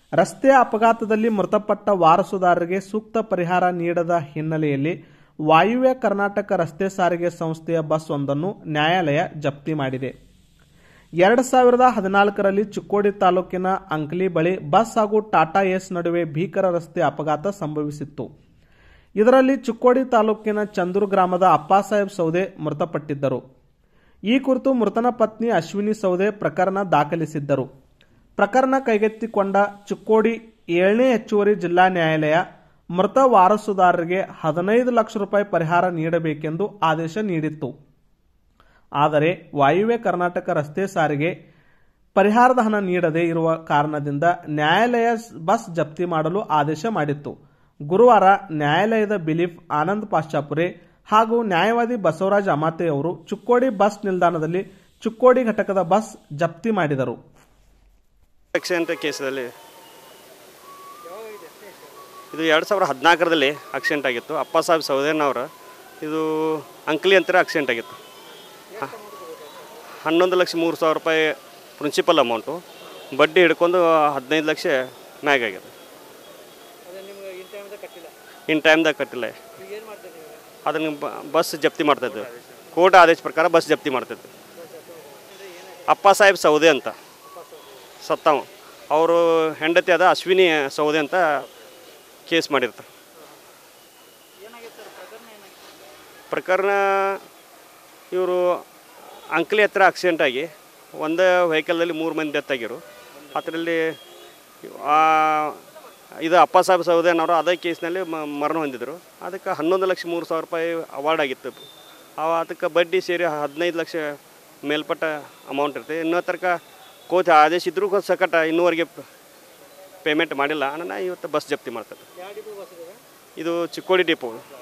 ರಸ್ತೆ ಅಪಘಾತದಲ್ಲಿ ಮೃತಪಟ್ಟ ವಾರಸುದಾರರಿಗೆ ಸೂಕ್ತ ಪರಿಹಾರ ನೀಡದ ಹಿನ್ನೆಲೆಯಲ್ಲಿ ವಾಯುವ್ಯ ಕರ್ನಾಟಕ ರಸ್ತೆ ಸಾರಿಗೆ ಸಂಸ್ಥೆಯ ಬಸ್ ಒಂದನ್ನು ನ್ಯಾಯಾಲಯ ಜಪ್ತಿ ಮಾಡಿದೆ ಎರಡು ಸಾವಿರದ ಹದಿನಾಲ್ಕರಲ್ಲಿ ಚಿಕ್ಕೋಡಿ ತಾಲೂಕಿನ ಅಂಕಲಿ ಬಳಿ ಬಸ್ ಹಾಗೂ ಟಾಟಾ ಏಸ್ ನಡುವೆ ಭೀಕರ ರಸ್ತೆ ಅಪಘಾತ ಸಂಭವಿಸಿತ್ತು ಇದರಲ್ಲಿ ಚಿಕ್ಕೋಡಿ ತಾಲೂಕಿನ ಚಂದೂರು ಗ್ರಾಮದ ಅಪ್ಪಾಸಾಹೇಬ್ ಸೌದೆ ಮೃತಪಟ್ಟಿದ್ದರು ಈ ಕುರಿತು ಮೃತನ ಪತ್ನಿ ಅಶ್ವಿನಿ ಸೌದೆ ಪ್ರಕರಣ ದಾಖಲಿಸಿದ್ದರು ಪ್ರಕರಣ ಕೈಗೆತ್ತಿಕೊಂಡ ಚಿಕ್ಕೋಡಿ ಏಳನೇ ಹೆಚ್ಚುವರಿ ಜಿಲ್ಲಾ ನ್ಯಾಯಾಲಯ ಮೃತ ವಾರಸುದಾರರಿಗೆ ಹದಿನೈದು ಲಕ್ಷ ರೂಪಾಯಿ ಪರಿಹಾರ ನೀಡಬೇಕೆಂದು ಆದೇಶ ನೀಡಿತ್ತು ಆದರೆ ವಾಯುವ್ಯ ಕರ್ನಾಟಕ ರಸ್ತೆ ಸಾರಿಗೆ ಪರಿಹಾರದ ಹಣ ನೀಡದೇ ಇರುವ ಕಾರಣದಿಂದ ನ್ಯಾಯಾಲಯ ಬಸ್ ಜಪ್ತಿ ಮಾಡಲು ಆದೇಶ ಮಾಡಿತ್ತು ಗುರುವಾರ ನ್ಯಾಯಾಲಯದ ಬಿಲೀಫ್ ಆನಂದ್ ಪಾಶ್ಚಾಪುರೆ ಹಾಗೂ ನ್ಯಾಯವಾದಿ ಬಸವರಾಜ ಅಮಾತೆ ಅವರು ಚಿಕ್ಕೋಡಿ ಬಸ್ ನಿಲ್ದಾಣದಲ್ಲಿ ಚಿಕ್ಕೋಡಿ ಘಟಕದ ಬಸ್ ಜಪ್ತಿ ಮಾಡಿದರು ಆಕ್ಸಿಡೆಂಟ್ ಕೇಸಲ್ಲಿ ಇದು ಎರಡು ಸಾವಿರದ ಹದಿನಾಲ್ಕರಲ್ಲಿ ಆಕ್ಸಿಡೆಂಟ್ ಆಗಿತ್ತು ಅಪ್ಪ ಸಾಹೇಬ್ ಸೌದೇನ್ ಅವರ ಇದು ಅಂಕಲಿ ಅಂತರ ಆಕ್ಸಿಡೆಂಟ್ ಆಗಿತ್ತು ಹ- ಹನ್ನೊಂದು ಲಕ್ಷ ಮೂರು ಸಾವಿರ ರೂಪಾಯಿ ಪ್ರಿನ್ಸಿಪಲ್ ಅಮೌಂಟು ಬಡ್ಡಿ ಹಿಡ್ಕೊಂಡು ಹದಿನೈದು ಲಕ್ಷ ಮ್ಯಾಗ್ ಆಗಿದೆ ಇನ್ ಟೈಮ್ದಾಗ ಕಟ್ಟಿಲ್ಲ ಅದನ್ನು ಬಸ್ ಜಪ್ತಿ ಮಾಡ್ತಾಯಿದ್ವಿ ಕೋರ್ಟ್ ಆದೇಶ ಪ್ರಕಾರ ಬಸ್ ಜಪ್ತಿ ಮಾಡ್ತಿದ್ವಿ ಅಪ್ಪ ಸಾಹೇಬ್ ಸೌದೆ ಅಂತ ಸತ್ತವ ಅವರು ಹೆಂಡತಿ ಅದ ಅಶ್ವಿನಿ ಸೌದೆ ಅಂತ ಕೇಸ್ ಮಾಡಿರ್ತಾರೆ ಪ್ರಕರಣ ಇವರು ಅಂಕಲಿ ಹತ್ರ ಆಕ್ಸಿಡೆಂಟ್ ಆಗಿ ಒಂದೇ ವೆಹಿಕಲ್ದಲ್ಲಿ ಮೂರು ಮಂದಿ ಡೆತ್ ಆಗಿರು ಅದರಲ್ಲಿ ಇದು ಅಪ್ಪ ಸಾಹೇಬ್ ಸೌದೇನವರು ಅದೇ ಕೇಸ್ನಲ್ಲಿ ಮ- ಮರಣ ಹೊಂದಿದ್ರು ಅದಕ್ಕೆ ಹನ್ನೊಂದು ಲಕ್ಷ ಮೂರು ಸಾವಿರ ರೂಪಾಯಿ ಅವಾರ್ಡ್ ಆಗಿತ್ತು ಅವ ಅದಕ್ಕೆ ಬಡ್ಡಿ ಸೇರಿ ಹದಿನೈದು ಲಕ್ಷ ಮೇಲ್ಪಟ್ಟ ಅಮೌಂಟ್ ಇರುತ್ತೆ ಇನ್ನೂ ತನಕ ಕೋಚ್ ಆದೇಶ ಇದ್ರೂ ಸಕಟ ಇನ್ನೂವರೆಗೆ ಪೇಮೆಂಟ್ ಮಾಡಿಲ್ಲ ನಾನು ಇವತ್ತು ಬಸ್ ಜಪ್ತಿ ಮಾಡ್ತಾರೆ ಇದು ಚಿಕ್ಕೋಡಿ ಡಿಪೋ